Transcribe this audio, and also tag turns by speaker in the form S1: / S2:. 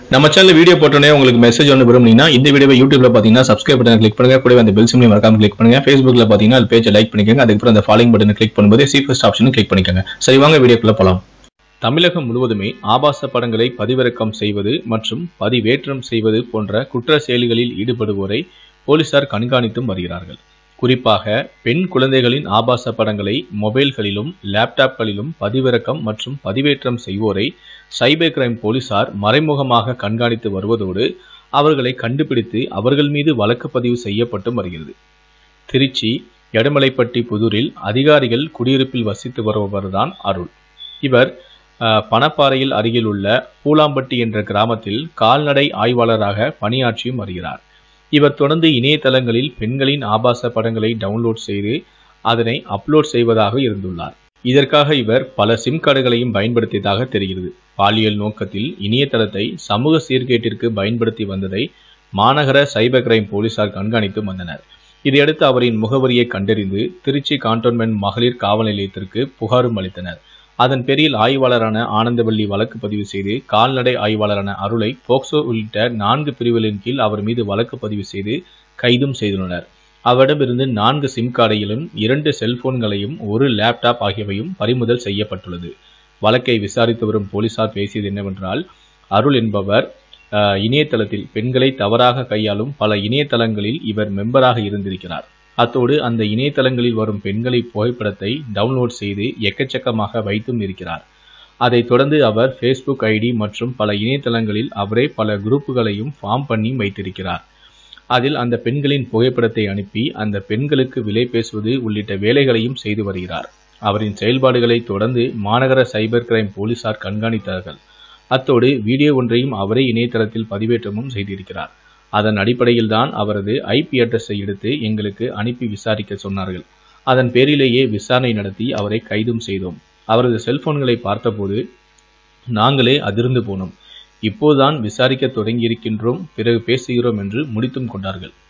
S1: நம்ம channel video போட்டோன்னே உங்களுக்கு மெசேஜ் ஒன்று விரும்புனீங்கன்னா இந்த வீடியோவை யூடியூப்ல பார்த்தீங்கன்னா சப்ஸ்கிரைப் பட்டன் கிளிக் பண்ணுங்க கூடவே அந்த பெல் சிம்லையும் மறக்காம கிளிக் பண்ணுங்க ஃபேஸ்புக்ல பார்த்தீங்கன்னா அது பேஜை லைக் பண்ணிக்கோங்க அதுக்கப்புறம் அந்த ஃபாலோயிங் பட்டனை கிளிக் பண்ணும்போது சி ஃபர்ஸ்ட் ஆப்ஷனும் கிளிக் பண்ணிக்கோங்க சரி வாங்க வீடியோக்குள்ள போலாம் தமிழகம் முழுவதுமே ஆபாச படங்களை பதிவிறக்கம் செய்வது மற்றும் பதிவேற்றம் செய்வது போன்ற குற்ற செயல்களில் ஈடுபடுவோரை போலீசார் கண்காணித்தும் வருகிறார்கள் குறிப்பாக பெண் குழந்தைகளின் ஆபாச படங்களை மொபைல்களிலும் லேப்டாப்களிலும் பதிவிறக்கம் மற்றும் பதிவேற்றம் செய்வோரை சைபர் கிரைம் போலீசார் மறைமுகமாக கண்காணித்து வருவதோடு அவர்களை கண்டுபிடித்து அவர்கள் மீது வழக்கு பதிவு செய்யப்பட்டும் வருகிறது திருச்சி எடமலைப்பட்டி புதூரில் அதிகாரிகள் குடியிருப்பில் வசித்து வருபவர்தான் அருள் இவர் அஹ், பணப்பாறையில் அருகில் உள்ள பூலாம்பட்டி என்ற கிராமத்தில் கால்நடை ஆய்வாளராக பணியாற்றியும் வருகிறார் இவர் தொடர்ந்து இணையதளங்களில் பெண்களின் ஆபாச படங்களை டவுன்லோட் செய்து அதனை அப்லோட் செய்வதாக இருந்துள்ளார் இதற்காக இவர் பல சிம் கார்டுகளையும் பயன்படுத்தியதாக தெரிகிறது பாலியல் நோக்கத்தில் இணையதளத்தை சமூக சீர்கேட்டிற்கு பயன்படுத்தி வந்ததை மாநகர சைபர் கிரைம் போலீசார் கண்காணித்து வந்தனர் இதையடுத்து அவரின் முகவரியை கண்டறிந்து திருச்சி கான்டோன்மெண்ட் மகளிர் காவல் நிலையத்திற்கு புகாரும் அளித்தனர் அதன் பேரில் ஆய்வாளரான ஆனந்தவள்ளி வழக்கு பதிவு செய்து கால்நடை ஆய்வாளரான அருளை போக்சோ உள்ளிட்ட நான்கு பிரிவுகளின் கீழ் அவர் மீது வழக்கு பதிவு செய்து கைதும் செய்துள்ளனர் அவரிடமிருந்து நான்கு சிம் கார்டையிலும் இரண்டு செல்போன்களையும் ஒரு லேப்டாப் ஆகியவையும் பறிமுதல் செய்யப்பட்டுள்ளது வழக்கை விசாரித்து வரும் போலீசார் பேசியது என்னவென்றால் அருள் என்பவர் அஹ், இணையதளத்தில் பெண்களை தவறாக கையாளும் பல இணையதளங்களில் இவர் மெம்பராக இருந்திருக்கிறார் அத்தோடு அந்த இணையதளங்களில் வரும் பெண்களை புகைப்படத்தை டவுன்லோட் செய்து எக்கச்சக்கமாக வைத்தும் இருக்கிறார் அதைத் தொடர்ந்து அவர் ஃபேஸ்புக் ஐடி மற்றும் பல இணையதளங்களில் அவரே பல குரூப்புகளையும் ஃபார்ம் பண்ணி வைத்திருக்கிறார் அதில் அந்த பெண்களின் புகைப்படத்தை அனுப்பி அந்த பெண்களுக்கு விலை பேசுவது உள்ளிட்ட வேலைகளையும் செய்து வருகிறார் அவரின் செயல்பாடுகளை தொடர்ந்து மாநகர சைபர் கிரைம் போலீசார் கண்காணித்தார்கள் அத்தோடு வீடியோ ஒன்றையும் அவரே இணையதளத்தில் பதிவேற்றமும் செய்திருக்கிறார் அதன் அடிப்படையில் தான் அவரது ஐபி அட்ரஸை எடுத்து எங்களுக்கு அனுப்பி விசாரிக்க சொன்னார்கள் அதன் பேரிலேயே விசாரணை நடத்தி அவரை கைதும் செய்தோம் அவரது செல்போன்களை பார்த்தபோது நாங்களே அதிர்ந்து போனோம் இப்போதுதான் விசாரிக்க தொடங்கியிருக்கின்றோம் பிறகு பேசுகிறோம் என்று முடித்தும் கொண்டார்கள்